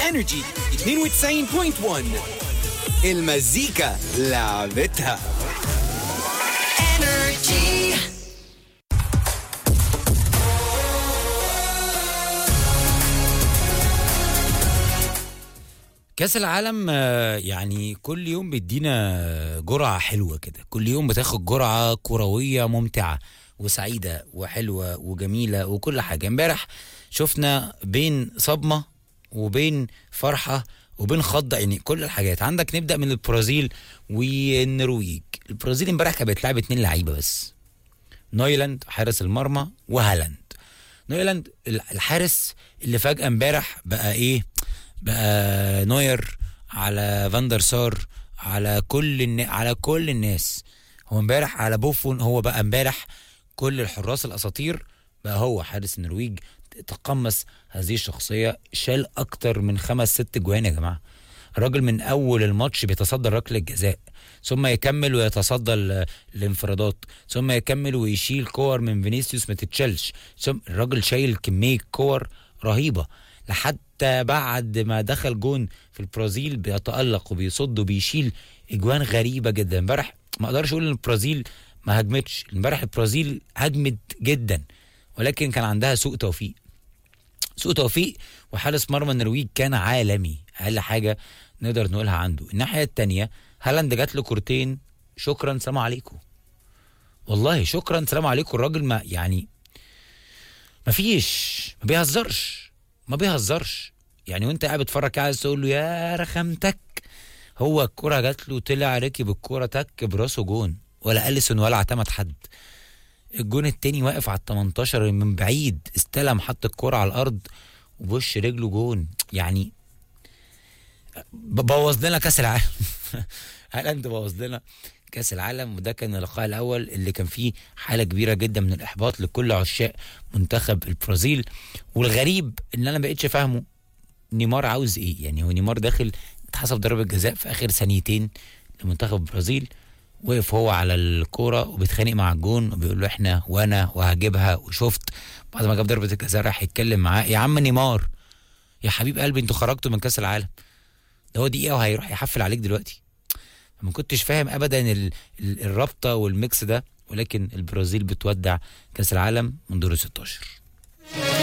انرجي 92.1 المزيكا لعبتها كأس العالم آه، يعني كل يوم بيدينا جرعة حلوة كده كل يوم بتاخد جرعة كروية ممتعة وسعيدة وحلوة وجميلة وكل حاجة امبارح شفنا بين صدمة وبين فرحة وبين خضة يعني كل الحاجات عندك نبدأ من البرازيل والنرويج البرازيل امبارح كانت بتلعب اتنين لعيبة بس نويلاند حارس المرمى وهالاند نويلاند الحارس اللي فجأة امبارح بقى ايه بقى نوير على فاندر سار على كل النا... على كل الناس هو امبارح على بوفون هو بقى امبارح كل الحراس الاساطير بقى هو حارس النرويج تقمص هذه الشخصيه شال اكتر من خمس ست جوان يا جماعه الراجل من اول الماتش بيتصدى ركله الجزاء ثم يكمل ويتصدى ال- الانفرادات ثم يكمل ويشيل كور من فينيسيوس ما تتشالش ثم الراجل شايل كميه كور رهيبه لحتى بعد ما دخل جون في البرازيل بيتالق وبيصد وبيشيل اجوان غريبه جدا امبارح ما اقدرش اقول ان البرازيل ما هجمتش امبارح البرازيل هجمت جدا ولكن كان عندها سوء توفيق سوء توفيق وحارس مرمى النرويج كان عالمي اقل حاجه نقدر نقولها عنده الناحيه التانية هالاند جات له كورتين شكرا سلام عليكم والله شكرا سلام عليكم الراجل ما يعني ما فيش ما بيهزرش ما بيهزرش يعني وانت قاعد بتتفرج كده عايز تقول له يا رخامتك هو الكرة جات له طلع ركب الكرة تك براسه جون ولا أليسون ولا اعتمد حد الجون التاني واقف على ال 18 من بعيد استلم حط الكرة على الأرض وبوش رجله جون يعني ب- بوظ لنا كأس العالم هالاند بوظ لنا كأس العالم وده كان اللقاء الأول اللي كان فيه حالة كبيرة جدا من الإحباط لكل عشاق منتخب البرازيل والغريب إن أنا بقيتش فاهمه نيمار عاوز إيه يعني هو نيمار داخل اتحسب ضربة جزاء في آخر ثانيتين لمنتخب البرازيل وقف هو على الكورة وبيتخانق مع الجون وبيقول له احنا وانا وهجيبها وشفت بعد ما جاب ضربة الجزاء راح يتكلم معاه يا عم نيمار يا حبيب قلبي انتوا خرجتوا من كأس العالم ده هو دقيقة وهيروح يحفل عليك دلوقتي ما كنتش فاهم ابدا ال- ال- الرابطة والميكس ده ولكن البرازيل بتودع كأس العالم من دور ال 16